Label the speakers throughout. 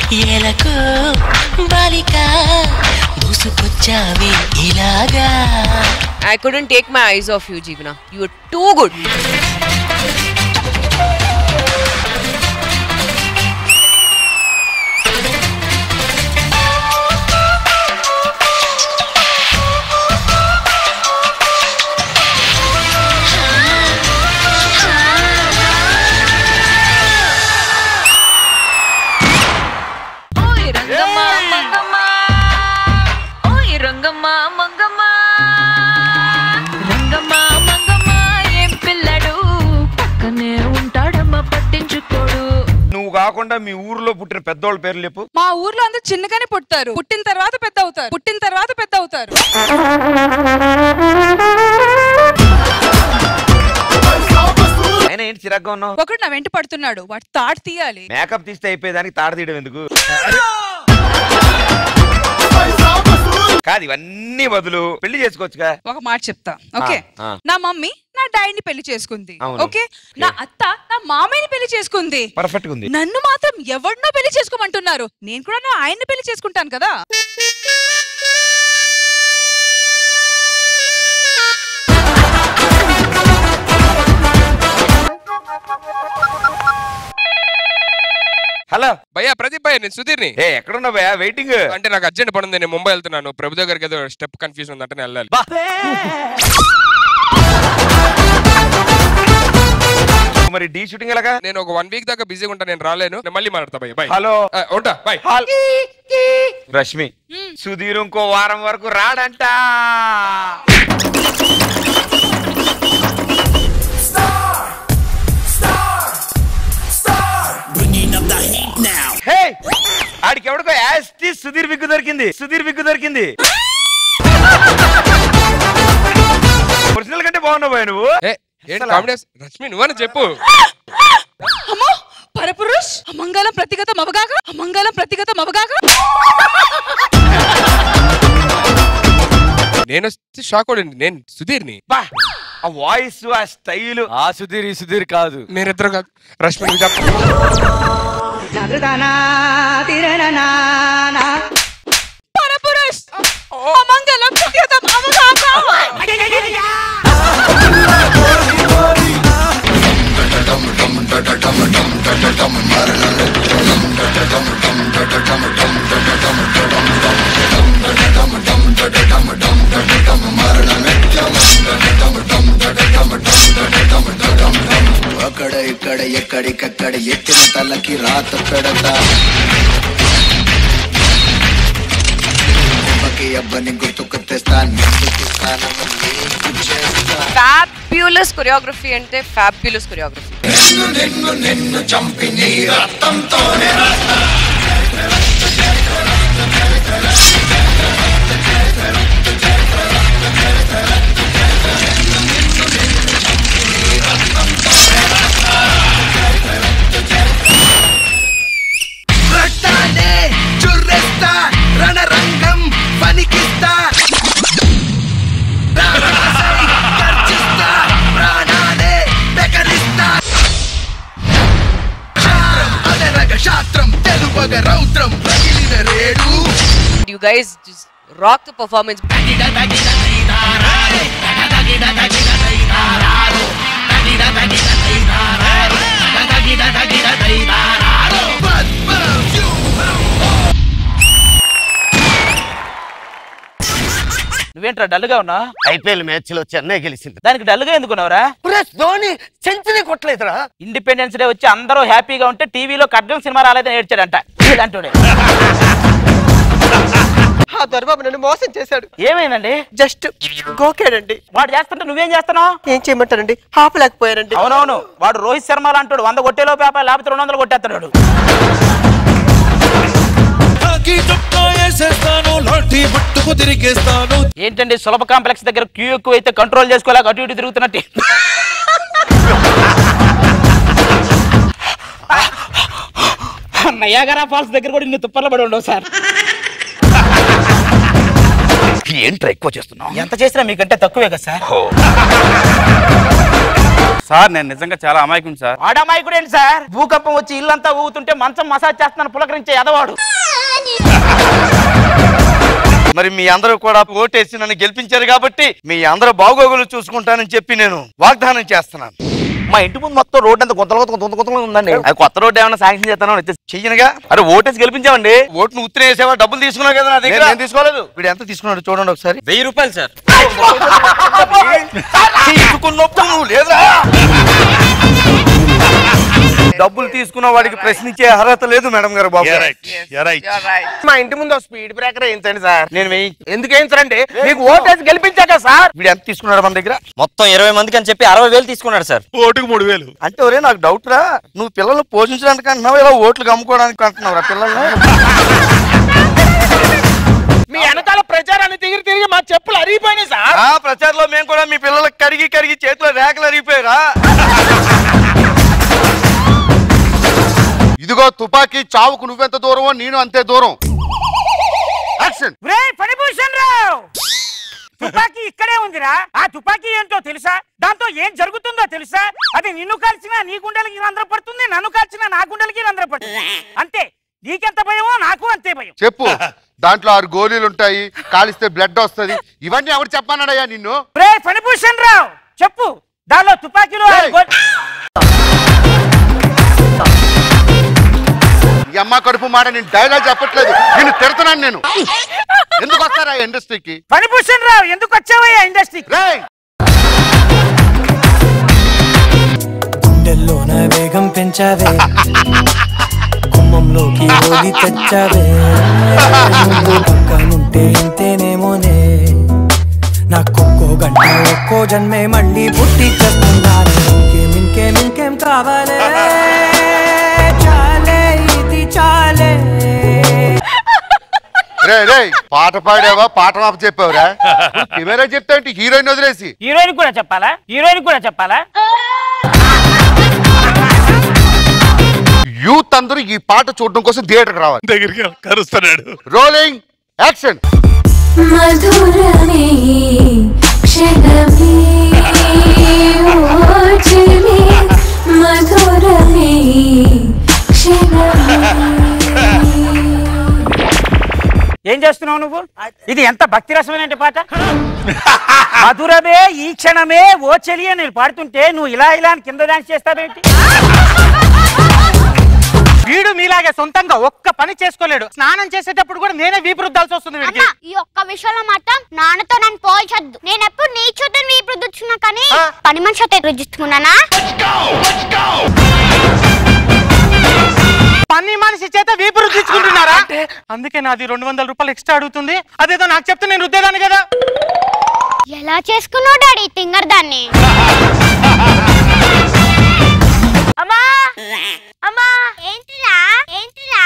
Speaker 1: ఎలకో బాలిక దూసుకొచ్చావే ఇలాగా
Speaker 2: I couldn't take my eyes off you, Jeevana. You were too good.
Speaker 3: ఓయ్ రంగమ్మ మంగమ్మ ఓయ్ రంగమ్మ మంగమ్మ రంగమ్మ మంగమ్మ ఏం పిల్లడు పక్కనే ఉంటాడమ్మ పట్టించుకోడు
Speaker 4: నువ్వు కాకుండా మీ ఊర్లో పుట్టిన పెద్దోళ్ళ పేర్లు చెప్పు
Speaker 5: మా ఊర్లో అందరూ చిన్నగానే పుడతారు పుట్టిన తర్వాత పెద్ద అవుతారు పుట్టిన తర్వాత పెద్ద అవుతారు
Speaker 4: అయినా ఏంటి చిరాగ్గా ఉన్నావు
Speaker 5: ఒకడు నా వెంట పడుతున్నాడు వాడు తాడు తీయాలి
Speaker 4: మేకప్ తీస్తే అయిపోయేదానికి తాడ తీయడం ఎందుకు కాదు ఇవన్నీ బదులు పెళ్లి చేసుకోవచ్చుగా
Speaker 5: ఒక మాట చెప్తా ఓకే
Speaker 4: ఆ.
Speaker 5: నా మమ్మీ నా డాడీని పెళ్లి చేసుకుంది
Speaker 4: అవును.
Speaker 5: ఓకే నా అత్త నా మామయ్యని పెళ్లి చేసుకుంది
Speaker 4: పర్ఫెక్ట్ ఉంది
Speaker 5: నన్ను మాత్రం ఎవరినో పెళ్లి చేసుకోమంటున్నారు నేను కూడా నా ఆయన్ని పెళ్లి చేసుకుంటాను కదా
Speaker 4: హలో
Speaker 6: భయ్యా ప్రదీప్ భయ్య నేను సుధీర్ని
Speaker 4: ఏ ఎక్కడున్నావు భయ్యా వెయిటింగ్
Speaker 6: అంటే నాకు అర్జెంట్ పని ఉంది నేను ముంబై వెళ్తున్నాను ప్రభు దగ్గరికి ఏదో స్టెప్ కన్ఫ్యూజ్ ఉందంటే నేను వెళ్ళాలి
Speaker 4: మరి డీ షూటింగ్ ఎలాగా
Speaker 6: నేను ఒక వన్ వీక్ దాకా బిజీగా ఉంటాను నేను రాలేను నేను మళ్ళీ మాట్లాడతా భయ్య బాయ్
Speaker 4: హలో
Speaker 6: ఉంటా బాయ్
Speaker 4: హాల్ రష్మి సుధీర్ ఇంకో వారం వరకు రాడంట హే ఆడికి ఎవడికో యాస్టి సుధీర్ విగ్గు దొరికింది సుధీర్ విగ్గు దొరికింది ఒరిజినల్ కంటే బాగున్నావు భయ్యా నువ్వు
Speaker 6: ఏ ఏంటి కామెడీ రష్మి నువ్వని చెప్పు
Speaker 5: అమ్మో పరపురుష్ అమంగళం ప్రతిగతం అవగాక అమంగళం ప్రతిగతం అవగాక
Speaker 6: నేను వస్తే షాక్ అవ్వండి నేను సుధీర్ని
Speaker 4: బా ఆ వాయిస్ ఆ స్టైల్
Speaker 7: ఆ సుధీర్ ఈ సుధీర్ కాదు
Speaker 6: మీరిద్దరు కాదు రష్మి నువ్వు చెప్పు
Speaker 5: పరపురుష్ అమంగళం ప్రతిగతం అవగాక
Speaker 8: అక్కడ ఇక్కడ ఎక్కడికక్కడ ఎత్తిన తలకి రాత పెడతా అబ్బకి అబ్బని గుర్తుకు తెస్తా నిందుకు స్థానమని చేస్తా
Speaker 2: Fabulous choreography అంటే fabulous choreography.
Speaker 8: నిన్ను నిన్ను నిన్ను చంపి నీ రక్తంతోనే రాస్తా రక్తాన్నే చుర్రేస్తా రణరంగం పనికిస్తా రారాసై గర్జిస్తా ప్రాణాలే బెకరిస్తా శాస్త్రం అదరగ శాస్త్రం తెలుపగ రౌద్రం రగిలిన రేడు
Speaker 2: You guys just rock the performance.
Speaker 7: నువ్వేంట్రా డల్గా ఉన్నా
Speaker 9: ఐపీఎల్ మ్యాచ్ లో చెన్నై గెలిచింది
Speaker 7: దానికి డల్గా ఎందుకున్నావురా
Speaker 9: ధోని సెంచరీ కొట్టలేదురా
Speaker 7: ఇండిపెండెన్స్ డే వచ్చి అందరూ హ్యాపీగా ఉంటే టీవీలో ఖడ్గం సినిమా రాలేదని ఏడ్చాడంట ఇలాంటి
Speaker 10: ఆ దొరబాబు నన్ను మోసం చేశాడు
Speaker 7: ఏమైందండి
Speaker 10: జస్ట్ గోకాడండి
Speaker 7: వాడు చేస్తుంటే నువ్వేం చేస్తున్నావు
Speaker 10: ఏం చేయమంటారండి ఆపలేకపోయారండి
Speaker 7: అవునవును వాడు రోహిత్ శర్మ లాంటాడు వంద కొట్టేలో పేపర్ లేకపోతే రెండు వందలు కొట్టేస్తాడు వాడు. ఏంటండి సులభ కాంప్లెక్స్ దగ్గర క్యూ ఎక్కువ అయితే కంట్రోల్ చేసుకోలేక అటు ఇటు తిరుగుతున్నట్టు నయాగరా ఫాల్స్ దగ్గర కూడా ఇన్ని తుప్పర్లు పడి ఉండవు సార్
Speaker 9: ఏంట్రా ఎక్కువ చేస్తున్నావు
Speaker 7: ఎంత చేసినా మీకంటే తక్కువే కదా సార్
Speaker 11: సార్ నేను నిజంగా చాలా అమాయకుని సార్
Speaker 7: ఆడమాయకుడు ఏంటి సార్ భూకంపం వచ్చి ఇల్లంతా ఊగుతుంటే మంచం మసాజ్ చేస్తున్నాను పులకరించే ఎదవాడు
Speaker 4: మరి మీ అందరూ కూడా ఓటేసి నన్ను గెలిపించారు కాబట్టి మీ అందరూ బాగోగులు చూసుకుంటానని చెప్పి నేను వాగ్దానం చేస్తున్నాను
Speaker 7: మా ఇంటి ముందు మొత్తం రోడ్డు అంతా గుంతలు గుంతలు గుంతలు గుంతలు ఉందండి అది కొత్త రోడ్డు ఏమైనా శాంక్షన్ చేస్తానో వచ్చేసి
Speaker 4: చెయ్యనుగా
Speaker 7: అరే ఓటేసి గెలిపించామండి
Speaker 4: ఓటును ఉత్తరం వేసేవా డబ్బులు తీసుకున్నావు కదా నా దగ్గర
Speaker 7: నేను తీసుకోలేదు
Speaker 4: వీడు ఎంత తీసుకున్నాడు చూడండి ఒకసారి
Speaker 11: వెయ్యి రూపాయలు సార్
Speaker 4: తీసుకున్నప్పుడు నువ్వు లేదా డబ్బులు తీసుకున్న వాడికి ప్రశ్నించే అర్హత లేదు మేడం గారు బాబు
Speaker 9: మా ఇంటి ముందు స్పీడ్ బ్రేకర్ వేయించండి సార్
Speaker 4: నేను వెయ్యి
Speaker 9: ఎందుకు వేయించరండి
Speaker 7: మీకు ఓటేసి గెలిపించాక సార్
Speaker 4: వీడు ఎంత తీసుకున్నాడు మన దగ్గర
Speaker 11: మొత్తం ఇరవై మందికి అని చెప్పి అరవై వేలు తీసుకున్నాడు సార్
Speaker 4: ఓటుకు మూడు వేలు అంటే ఒరే నాకు డౌట్ రా నువ్వు పిల్లల్ని పోషించడానికి అంటున్నావు ఇలా ఓట్లు అమ్ముకోవడానికి అంటున్నావు రా పిల్లల్ని
Speaker 9: మీ వెనకాల ప్రచారాన్ని తిరిగి తిరిగి మా చెప్పులు అరిగిపోయినాయి సార్
Speaker 4: ఆ ప్రచారంలో మేము కూడా మీ పిల్లలకు కరిగి కరిగి చేతిలో రేఖలు అరిగిపోయారా
Speaker 12: ఇదిగో తుపాకీ చావుకు నువ్వెంత దూరమో నేను అంతే దూరం యాక్షన్
Speaker 7: ఫణిభూషణ్ రావు తుపాకీ ఇక్కడే ఉందిరా ఆ తుపాకీ ఏంటో తెలుసా దాంతో ఏం జరుగుతుందో తెలుసా అది నిన్ను కాల్చినా నీ గుండెలకి రంధ్ర పడుతుంది నన్ను కాల్చినా నా గుండెలకి రంధ్ర పడుతుంది అంతే నీకెంత భయమో నాకు అంతే భయం
Speaker 12: చెప్పు దాంట్లో ఆరు గోళీలు ఉంటాయి కాలిస్తే బ్లడ్ వస్తది ఇవన్నీ ఎవరు చెప్పన్నాడయ్యా నిన్ను
Speaker 7: రే ఫణిభూషణ్ రావు చెప్పు దానిలో తుపాకీలో ఆరు గో-
Speaker 12: ఈ అమ్మ కడుపు మాట నేను డైలాగ్ చెప్పట్లేదు నిన్ను తిడుతున్నాను నేను ఎందుకు వస్తారా ఇండస్ట్రీకి
Speaker 7: ఫణిభూషణ్ రావు ఎందుకు వచ్చావయ్యా ఇండస్ట్రీకి
Speaker 12: రేయ్
Speaker 13: గుండెల్లోన వేగం పెంచావే కుమ్మంలోకి హోలీ తెచ్చావే నువ్వు పక్కనుంటే ఇంతేనేమోనే నాకొక్కో గంట ఒక్కో జన్మే మళ్ళీ పుట్టి చేస్తున్నాను ఇంకేం ఇంకేం ఇంకేం కావాలే చాలే ఇది చాలే
Speaker 12: రే రే పాట పాడావా పాట మాప చెప్పావురా కెమెరా చెప్తా అంటే హీరోయిన్ వదిలేసి
Speaker 7: హీరోయిన్ కూడా చెప్పాలా హీరోయిన్ కూడా చెప్పాలా
Speaker 12: యూత్ అందరూ ఈ పాట చూడడం కోసం థియేటర్కి రావాలి
Speaker 14: దగ్గరికి కరుస్తున్నాడు
Speaker 12: రోలింగ్ యాక్షన్
Speaker 3: మధురమే క్షణమే ఓచనే మధురమే క్షణమే
Speaker 7: ఏం చేస్తున్నావు నువ్వు ఇది ఎంత భక్తి రసమైన పాట మధురమే ఈ క్షణమే ఓ చెలి అని నేను పాడుతుంటే నువ్వు ఇలా ఇలా అని కింద డాన్స్ చేస్తావేంటి వీడు మీలాగే సొంతంగా ఒక్క పని చేసుకోలేడు స్నానం చేసేటప్పుడు కూడా నేనే వీపు రుద్దాల్సి వస్తుంది వీడికి
Speaker 15: ఈ ఒక్క విషయంలో మాత్రం నాన్నతో నన్ను పోల్చొద్దు నేను ఎప్పుడు నీ చూద్దని వీపు రుద్దుతున్నా కానీ పని మనిషి అయితే రుద్దుతున్నానా
Speaker 7: పని మనిషి చేత వీపు రుద్దించుకుంటున్నారా అందుకే నాది రెండు వందల రూపాయలు ఎక్స్ట్రా అడుగుతుంది అదేదో నాకు చెప్తే నేను రుద్దేదాన్ని కదా
Speaker 15: ఎలా చేసుకున్నావు డాడీ తింగర్ దాన్ని అమ్మా అమ్మా ఏంటిరా ఏంటిరా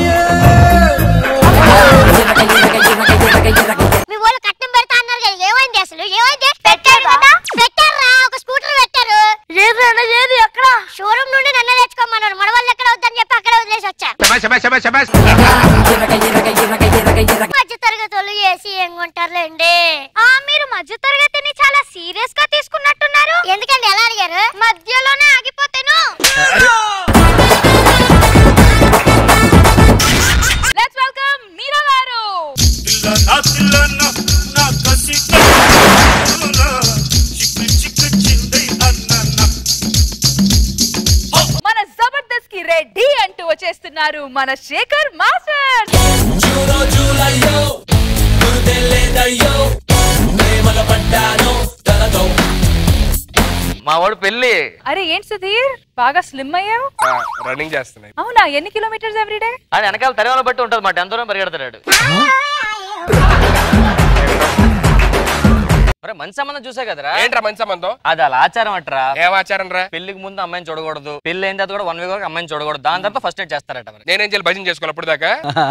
Speaker 15: మీ వాళ్ళు కట్నం పెడతా అన్నారు కదా ఏమైంది అసలు ఏమైంది పెట్టారు కదా పెట్టారా ఒక స్కూటర్ పెట్టారు లేదు అన్న లేదు ఎక్కడ షోరూమ్ నుండి నన్ను తెచ్చుకోమన్నారు మన వాళ్ళు ఎక్కడ వద్దని చెప్పి అక్కడ వదిలేసి వచ్చా మధ్య తరగతి వాళ్ళు ఏసీ ఏం కొంటారులేండి ఆ మీరు మధ్య తరగతిని చాలా సీరియస్ గా తీసుకున్నట్టున్నారు ఎందుకండి ఎలా అడిగారు మధ్యలోనే ఆగిపోతాను
Speaker 5: లెట్స్ వెల్కమ్ మీరా గారు మన జబర్దస్త్ కి రెడీ అంటూ వచ్చేస్తున్నారు మన శేఖర్ మాస్టర్
Speaker 11: మా వాడు పెళ్లి
Speaker 5: అరే ఏంటి సుధీర్ బాగా స్లిమ్ అయ్యావు
Speaker 6: రన్నింగ్ చేస్తున్నాయి
Speaker 5: అవునా ఎన్ని కిలోమీటర్స్ ఎవ్రీడే
Speaker 11: అది వెనకాల తరివాల బట్టి ఉంటది మాట ఎంత దూరం పరిగెడతాడు అరే మంచి సంబంధం చూసా కదరా
Speaker 6: ఏంట్రా మంచి సంబంధం
Speaker 11: అది అలా ఆచారం అట్రా
Speaker 6: ఏం ఆచారం రా
Speaker 11: పెళ్లికి ముందు అమ్మాయిని చూడకూడదు పెళ్లి అయిన తర్వాత కూడా వన్ వీక్ వరకు అమ్మాయిని చూడకూడదు దాని తర్వాత ఫస్ట్ నైట్ చేస్తారట మరి
Speaker 6: నేనేం చేయాలి భజన చేసుకోవాలి అప్పుడు దాకా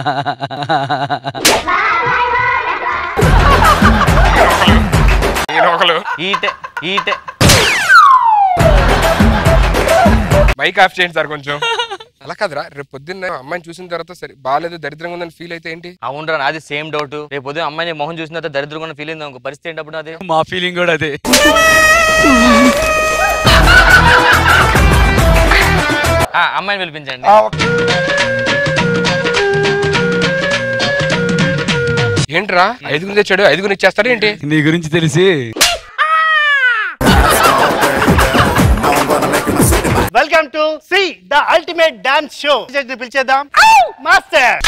Speaker 6: ఈయన ఒకరు
Speaker 11: ఈటే ఈటే
Speaker 6: మైక్ ఆఫ్ చేయండి సార్ కొంచెం అలా కాదురా రేపు పొద్దున్న అమ్మాయిని చూసిన తర్వాత సరే బాగాలేదు దరిద్రంగా ఉందని ఫీల్ అయితే ఏంటి
Speaker 11: అవునరా నాది సేమ్ డౌట్ రేపు ఉదయం అమ్మాయిని మొహం చూసిన తర్వాత దరిద్రంగా ఫీల్ అయింది ఇంకో పరిస్థితి ఏంటప్పుడు అది
Speaker 14: మా ఫీలింగ్ కూడా అదే
Speaker 11: ఆ, అమ్మాయిని పిలిపించండి
Speaker 6: ఏంట్రా ఐదుగురు తెచ్చాడు ఐదుగురు ఇచ్చేస్తాడు ఏంటి
Speaker 14: నీ గురించి తెలిసి
Speaker 9: welcome to see the ultimate dance show పిలిచేద్దాం మాస్టర్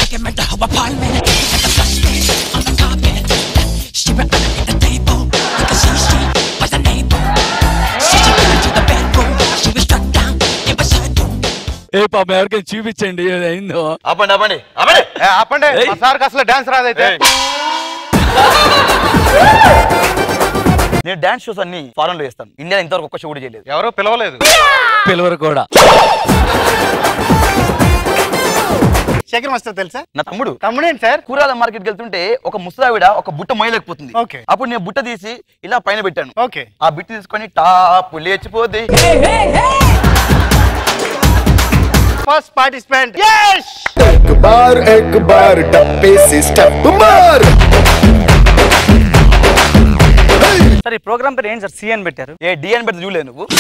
Speaker 14: ఏ పాప ఎవరికైనా చూపించండి ఏది అయిందో
Speaker 4: ఆపండి ఆపండి ఆపండి
Speaker 12: ఏ, ఆపండి మా సార్కి అసలు డాన్స్ రాదైతే
Speaker 16: నేను డాన్స్ షోస్ అన్ని ఫారెన్ లో చేస్తాను ఇండియా ఇంతవరకు ఒక్క షో కూడా చేయలేదు
Speaker 12: ఎవరో పిలవలేదు
Speaker 14: పిలవరు కూడా
Speaker 9: శేఖర్ మాస్టర్ తెలుసా
Speaker 16: నా తమ్ముడు
Speaker 9: తమ్ముడేంటి సార్
Speaker 16: కూరగాయల మార్కెట్కి వెళ్తుంటే ఒక ముసలావిడ ఒక బుట్ట మోయలేకపోతుంది
Speaker 9: ఓకే
Speaker 16: అప్పుడు నేను బుట్ట తీసి ఇలా పైన పెట్టాను
Speaker 9: ఓకే
Speaker 16: ఆ బిట్టు తీసుకొని టాప్ లేచిపోతే
Speaker 9: ఫస్ట్ పార్టిసిపెంట్
Speaker 17: एक बार एक बार डब्बे से स्टेप मार
Speaker 16: సార్ ఈ ప్రోగ్రామ్ పేరు ఏంటి సార్ సి అని పెట్టారు ఏ డి అని పెడితే చూడలేదు నువ్వు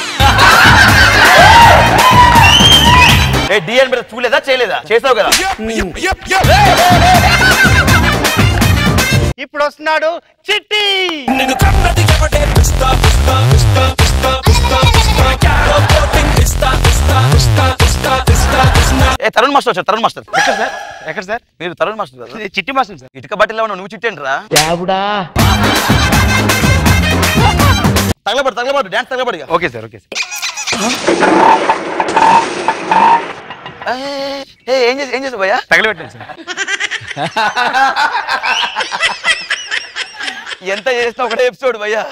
Speaker 16: ఏ డి అని పెడితే చూడలేదా చేయలేదా చేసావు కదా
Speaker 9: ఇప్పుడు వస్తున్నాడు చిట్టి
Speaker 16: ఏ తరుణ్ మాస్టర్ వచ్చారు తరుణ్ మాస్టర్
Speaker 9: ఎక్కడ సార్ ఎక్కడ సార్
Speaker 16: మీరు తరుణ్ మాస్టర్ కదా
Speaker 9: చిట్టి మాస్టర్ సార్
Speaker 16: ఇటుక బట్టలో ఉన్నావు నువ్వు చిట్టేంట్రా తగలబడు తగలబడు డాన్స్ తగలబడు ఇక.
Speaker 9: ఓకే సార్ ఓకే సార్
Speaker 16: ఏ, ఏ, ఏం చేసి ఏం చేసావు భయ్యా
Speaker 9: తగలబెట్టాను సార్
Speaker 16: ఎంత చేసినా ఒకటే ఎపిసోడ్ భయ్యా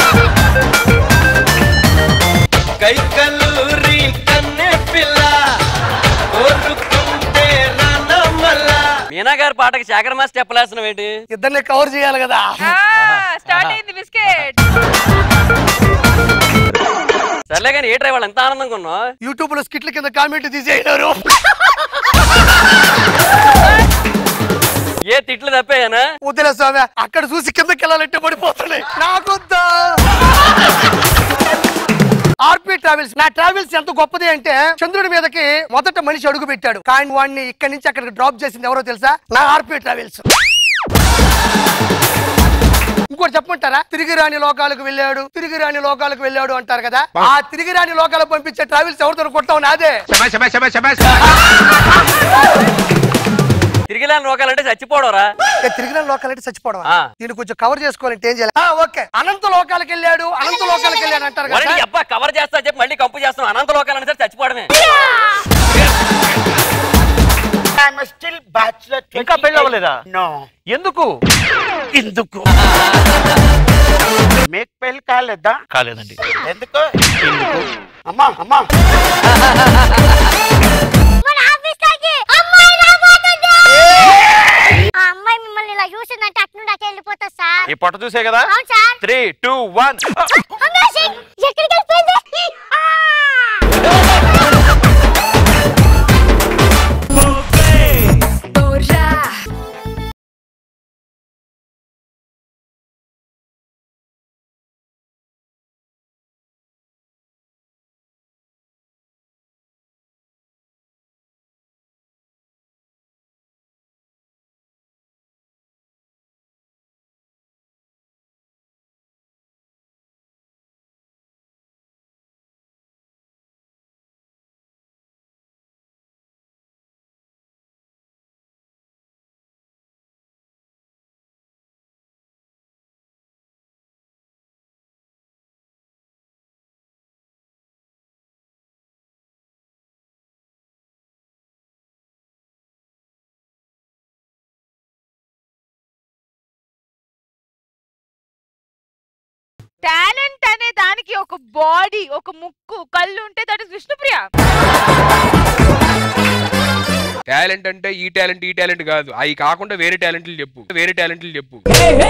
Speaker 13: కైకలూరి కన్నె పిల్ల కోరుకుంటే రానమ్మల్ల
Speaker 11: మీనా గారి పాటకి శేఖర్ మాస్ చెప్పలేసిన ఏంటి
Speaker 9: ఇద్దరిని కవర్ చేయాలి కదా
Speaker 5: స్టార్ట్ అయింది బిస్కెట్
Speaker 11: సర్లే కానీ ఏ వాళ్ళు ఎంత ఆనందంగా ఉన్నావు
Speaker 9: యూట్యూబ్ లో స్కిట్ల కింద కామెంట్ తీసేయడారు
Speaker 11: ఏ తిట్లు తప్పాయనా
Speaker 9: వద్దులే స్వామి అక్కడ చూసి కిందకి వెళ్ళాలంటే పడిపోతున్నాయి నాకొద్దా ఆర్పి ట్రావెల్స్ నా ట్రావెల్స్ ఎంత గొప్పది అంటే చంద్రుడి మీదకి మొదట మనిషి అడుగు పెట్టాడు కానీ వాడిని ఇక్కడి నుంచి అక్కడికి డ్రాప్ చేసింది ఎవరో తెలుసా నా ఆర్పి ట్రావెల్స్ ఇంకోటి చెప్పమంటారా తిరిగి రాని లోకాలకు వెళ్ళాడు తిరిగి రాని లోకాలకు వెళ్ళాడు అంటారు కదా ఆ తిరిగి రాని లోకాలకు పంపించే ట్రావెల్స్ ఎవరితో కొట్టావు నాదే
Speaker 11: తిరిగి లేని రోగాలంటే చచ్చిపోవడరా
Speaker 9: ఏ తిరిగి రాని లోకాలంటే చచ్చిపోవడం
Speaker 11: ఆ.
Speaker 9: దీన్ని కొంచెం కవర్ చేసుకోవాలంటే ఏం చేయాలి ఆ, ఓకే అనంత లోకాలకు వెళ్ళాడు అనంత లోకాలకు వెళ్ళాడు అంటారు కదా
Speaker 11: వాడిని అబ్బా కవర్ చేస్తా చెప్పి మళ్ళీ కంపు చేస్తున్నాం అనంత లోకాలని సరే చచ్చిపోవడమే
Speaker 16: ఇంకా పెళ్ళి అవ్వలేదా
Speaker 9: ఎందుకు ఎందుకు మీకు పెళ్లి కాలేదా
Speaker 16: కాలేదండి
Speaker 9: ఎందుకు అమ్మా అమ్మా
Speaker 15: మన ఆఫీస్ లోకి అమ్మాయి రాబోతుంది ఆ అమ్మాయి మిమ్మల్ని ఇలా చూసిందంటే అటు నుండి అటు వెళ్ళిపోతా సార్
Speaker 16: ఈ పొట్ట చూసే కదా
Speaker 15: అవును sir
Speaker 16: three two one
Speaker 15: amazing ఎక్కడికి వెళ్ళిపోయింది
Speaker 5: టాలెంట్ అనే దానికి ఒక బాడీ ఒక ముక్కు కళ్ళు ఉంటే దట్ ఇస్ విష్ణుప్రియ
Speaker 6: టాలెంట్ అంటే ఈ టాలెంట్ ఈ టాలెంట్ కాదు అవి కాకుండా వేరే టాలెంట్లు చెప్పు వేరే టాలెంట్లు చెప్పు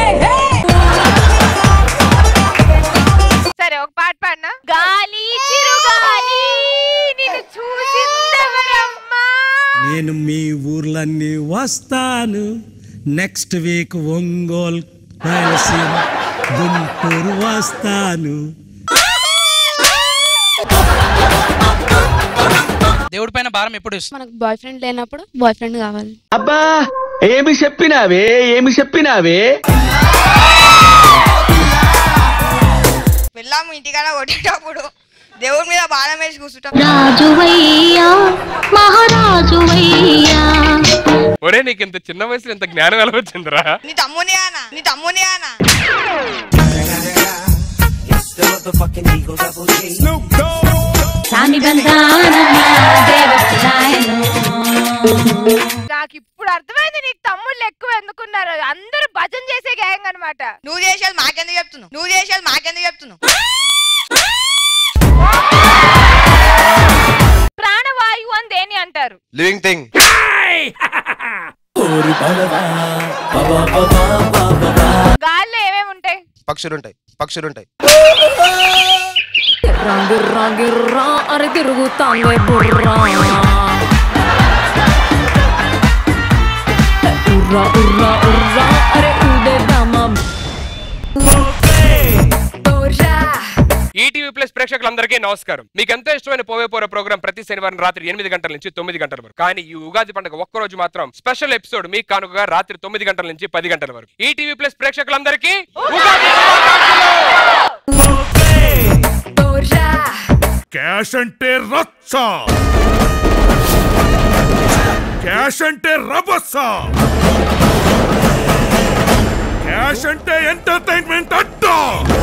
Speaker 5: సరే ఒక పాట పాడినా గాలి చిరుగాలి నిన్ను చూసిందెవరమ్మా
Speaker 18: నేను మీ ఊర్లన్నీ వస్తాను నెక్స్ట్ వీక్ ఒంగోల్ రాయలసీమ గుంటూరు వస్తాను
Speaker 19: దేవుడి పైన భారం ఎప్పుడు ఇస్తుంది
Speaker 20: మనకు బాయ్ ఫ్రెండ్ లేనప్పుడు బాయ్ ఫ్రెండ్ కావాలి
Speaker 13: అబ్బా ఏమి చెప్పినావే ఏమి చెప్పినావే
Speaker 21: వెళ్ళాము ఇంటికాడ కొట్టేటప్పుడు దేవుడి మీద బాణం వేసి కూర్చుంటాం
Speaker 15: రాజువయ్యా మహారాజువయ్యా
Speaker 6: ఒరే నీకు ఇంత చిన్న వయసులో ఇంత జ్ఞానం ఎలా వచ్చిందిరా
Speaker 21: నీ తమ్ముని ఆనా నీ తమ్ముని ఆనా
Speaker 3: సామి బంధానమా దేవస్థాయను
Speaker 5: నాకు ఇప్పుడు అర్థమైంది నీకు తమ్ముళ్ళు ఎక్కువ ఎందుకున్నారు అందరూ భజన చేసే గ్యాంగ్ అన్నమాట
Speaker 21: నువ్వు చేసేది మాకెందుకు చెప్తున్నావు నువ్వు చేసేది మాకెందుకు చెప్తున్నావు
Speaker 5: ప్రాణవాయువు అని దేని అంటారు
Speaker 22: లివింగ్ థింగ్
Speaker 5: గాల్లో ఏమేమి ఉంటాయి
Speaker 22: పక్షులుంటాయి పక్షులుంటాయి
Speaker 3: గిర్రా గిర్రా అరే తిరుగుతాందే బుర్రా ఉర్రా ఉర్రా ఉర్రా అరే ఊడేద్దామా
Speaker 6: ఈటీవీ ప్లస్ ప్రేక్షకులందరికీ నమస్కారం మీకు ఎంతో ఇష్టమైన పోవే పోరే ప్రోగ్రామ్ ప్రతి శనివారం రాత్రి ఎనిమిది గంటల నుంచి తొమ్మిది గంటల వరకు కానీ ఈ ఉగాది పండుగ ఒక్క రోజు మాత్రం స్పెషల్ ఎపిసోడ్ మీకు కానుకగా రాత్రి తొమ్మిది గంటల నుంచి పది గంటల వరకు ఈటీవీ ప్లస్ ప్రేక్షకులందరికీ ఉగాది
Speaker 23: క్యాష్ అంటే రచ్చ క్యాష్ అంటే రభస క్యాష్ అంటే ఎంటర్టైన్మెంట్ అడ్డా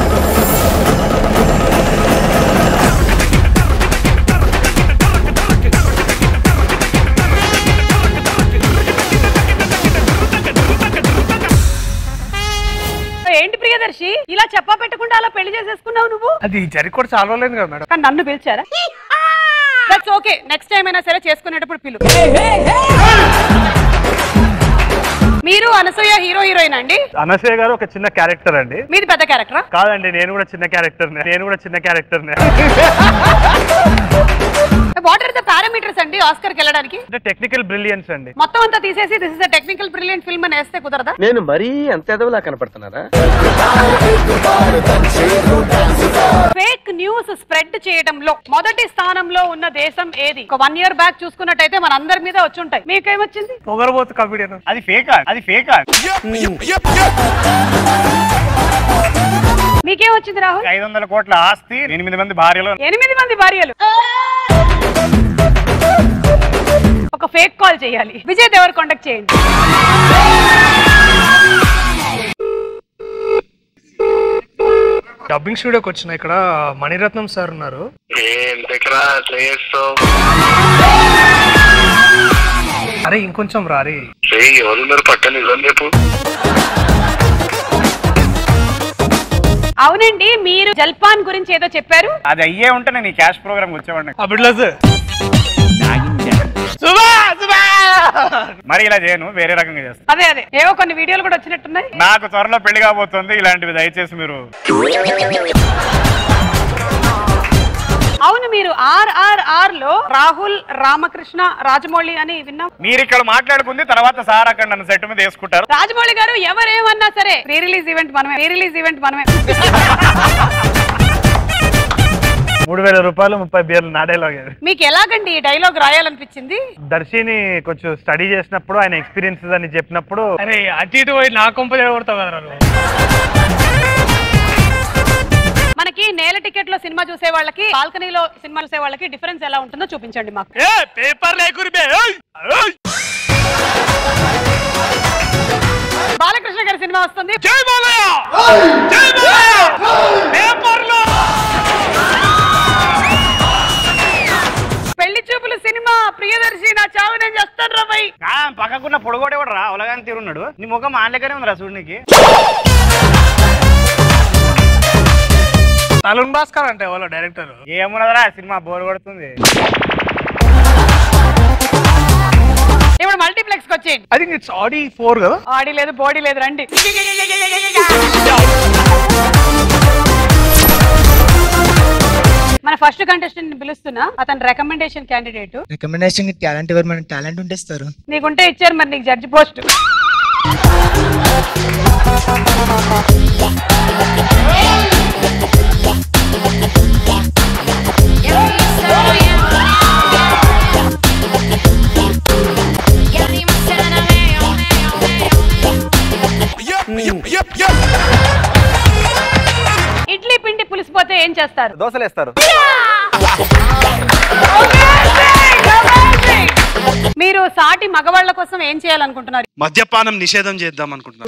Speaker 24: ఏంటి ప్రియదర్శి ఇలా చెప్పా పెట్టకుండా అలా పెళ్లి చేసేసుకున్నావు నువ్వు
Speaker 9: అది జరిగి కూడా చాలా లేదు కదా మేడం
Speaker 24: కానీ నన్ను పిలిచారా దట్స్ ఓకే నెక్స్ట్ టైం అయినా సరే చేసుకునేటప్పుడు పిలు మీరు అనసూయ హీరో హీరోయిన్ అండి
Speaker 25: అనసూయ గారు ఒక చిన్న క్యారెక్టర్ అండి
Speaker 24: మీది పెద్ద క్యారెక్టరా
Speaker 25: కాదండి నేను కూడా చిన్న క్యారెక్టర్ నేను కూడా చిన్న character
Speaker 24: what are the parameters అండి ఆస్కర్ కి వెళ్ళడానికి
Speaker 25: అంటే టెక్నికల్ బ్రిలియన్స్ అండి
Speaker 24: మొత్తం అంతా తీసేసి this is technical brilliant film అని వేస్తే కుదరదా
Speaker 13: నేను మరీ అంత ఎదవలా కనపడుతున్నారా
Speaker 24: ఫేక్ న్యూస్ స్ప్రెడ్ చేయడంలో మొదటి స్థానంలో ఉన్న దేశం ఏది ఒక వన్ ఇయర్ బ్యాక్ చూసుకున్నట్టయితే మన అందరి మీద వచ్చి ఉంటాయి మీకేమొచ్చింది
Speaker 25: పొగరబోతు కమిడియన్ అది ఫేక్ అది ఫేక్
Speaker 24: మీకేమొచ్చింది రాహుల్
Speaker 25: ఐదు వందల కోట్ల ఆస్తి ఎనిమిది మంది భార్యలు
Speaker 24: ఎనిమిది మంది భార్యలు ఒక ఫేక్ కాల్ చేయాలి విజయ్ దేవర్ కాంటాక్ట్ చేయండి
Speaker 26: డబ్బింగ్ స్టూడియోకి వచ్చిన ఇక్కడ మణిరత్నం సార్ ఉన్నారు అరే ఇంకొంచెం రారి
Speaker 27: ఎవరున్నారు పక్కన నిజం చెప్పు
Speaker 24: అవునండి మీరు జల్పాన్ గురించి ఏదో చెప్పారు
Speaker 25: అది అయ్యే ఉంటే నేను ఈ క్యాష్ ప్రోగ్రామ్ వచ్చేవాడిని
Speaker 26: అబిడ్లస్
Speaker 25: మరి ఇలా చేయను వేరే రకంగా చేస్తాను
Speaker 24: అదే అదే ఏవో కొన్ని వీడియోలు కూడా వచ్చినట్టున్నాయి
Speaker 25: నాకు త్వరలో పెళ్లి కాబోతుంది ఇలాంటివి దయచేసి మీరు
Speaker 24: అవును మీరు ఆర్ఆర్ఆర్ లో రాహుల్ రామకృష్ణ రాజమౌళి అని విన్నాం
Speaker 25: మీరు ఇక్కడ మాట్లాడుకుంది తర్వాత సార్ అక్కడ నన్ను సెట్ మీద వేసుకుంటారు
Speaker 24: రాజమౌళి గారు ఎవరేమన్నా సరే ప్రీ రిలీజ్ ఈవెంట్ మనమే ప్రీ రిలీజ్ ఈవెంట్ మనమే
Speaker 25: మూడు వేల రూపాయలు ముప్పై బియర్లు నా డైలాగ్ అది.
Speaker 24: మీకు ఎలాగండి ఈ డైలాగ్ రాయాలనిపించింది
Speaker 25: దర్శిని కొంచెం స్టడీ చేసినప్పుడు ఆయన ఎక్స్పీరియన్సెస్ అని చెప్పినప్పుడు
Speaker 26: అరే అటు ఇటు పోయి నా కొంప కొడతావు కదా నువ్వు.
Speaker 24: మనకి నేల టికెట్ లో సినిమా చూసే వాళ్ళకి బాల్కనీలో సినిమా చూసే వాళ్ళకి డిఫరెన్స్ ఎలా ఉంటుందో చూపించండి మాకు
Speaker 26: పేపర్ లేకురి
Speaker 24: బాలకృష్ణ గారి సినిమా వస్తుంది పెళ్లి చూపులు సినిమా ప్రియదర్శి నా చావు నేను చేస్తాను రా భయ్
Speaker 25: పక్కకున్న పొడగోడే కూడా రా ఉలగాని తీరున్నాడు నీ ముఖం ఆన్లకనే ఉంది రా చూడనికి
Speaker 26: తలుణ్ భాస్కర్ అంటే ఎవరో డైరెక్టర్
Speaker 25: ఏమున్నదరా సినిమా బోర్ కొడుతుంది
Speaker 24: ఇప్పుడు మల్టీప్లెక్స్ కి వచ్చేయండి
Speaker 26: I think it's Audi four కదా
Speaker 24: ఆడి లేదు బాడీ లేదు రండి మన ఫస్ట్ కంటెస్టెంట్ పిలుస్తున్నా అతను రికమెండేషన్ క్యాండిడేట్
Speaker 28: రికమెండేషన్ టాలెంట్ ఎవరు మన టాలెంట్ ఉంటే ఇస్తారు
Speaker 24: నీకుంటే ఇచ్చారు మరి నీకు జడ్జి పోస్ట్ ఏం చేస్తారు
Speaker 16: దోశలు వేస్తారు
Speaker 24: మీరు సాటి మగవాళ్ళ కోసం ఏం చేయాలనుకుంటున్నారు
Speaker 1: మద్యపానం నిషేధం చేద్దాం అనుకుంటున్నాను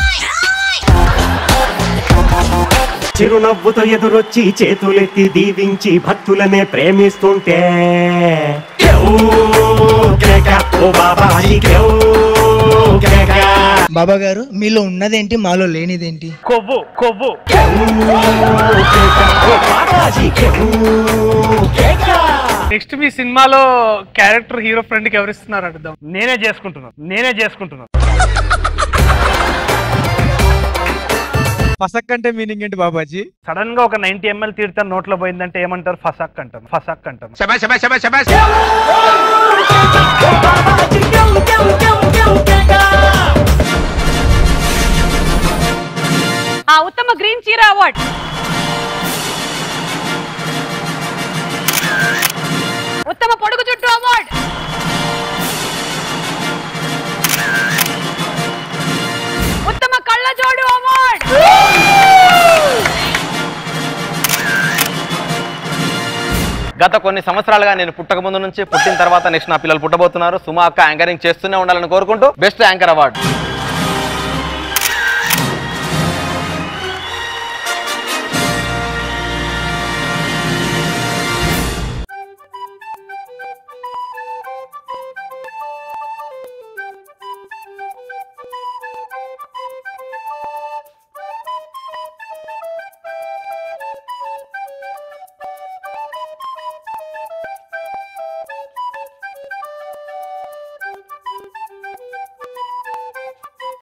Speaker 2: చిరునవ్వుతో ఎదురొచ్చి చేతులెత్తి దీవించి భక్తులనే ప్రేమిస్తుంటే కేవ్ కేక, ఓ బాబాజీ కేవ్ కేక.
Speaker 28: బాబా గారు మీలో ఉన్నదేంటి మాలో లేనిదేంటి
Speaker 26: కొవ్వు కొవ్వు నెక్స్ట్ మీ సినిమాలో క్యారెక్టర్ హీరో ఫ్రెండ్ కి ఎవరిస్తున్నారు అడుగుదాం
Speaker 25: నేనే చేసుకుంటున్నాను నేనే చేసుకుంటున్నాను
Speaker 28: ఫసక్ అంటే మీనింగ్ ఏంటి బాబాజీ
Speaker 25: సడన్ గా ఒక నైన్టీ ఎంఎల్ తీర్థం నోట్లో పోయిందంటే ఏమంటారు ఫసక్ అంటారు ఫసక్ అంటారు
Speaker 24: ఆ ఉత్తమ గ్రీన్ చీర అవార్డ్ ఉత్తమ పొడుగు జుట్టు అవార్డ్ ఉత్తమ కళ్ళజోడు అవార్డ్
Speaker 11: గత కొన్ని సంవత్సరాలుగా నేను పుట్టక ముందు నుంచి పుట్టిన తర్వాత నెక్స్ట్ నా పిల్లలు పుట్టబోతున్నారు సుమా అక్క యాంకరింగ్ చేస్తూనే ఉండాలని కోరుకుంటూ బెస్ట్ యాంకర్ అవార్డు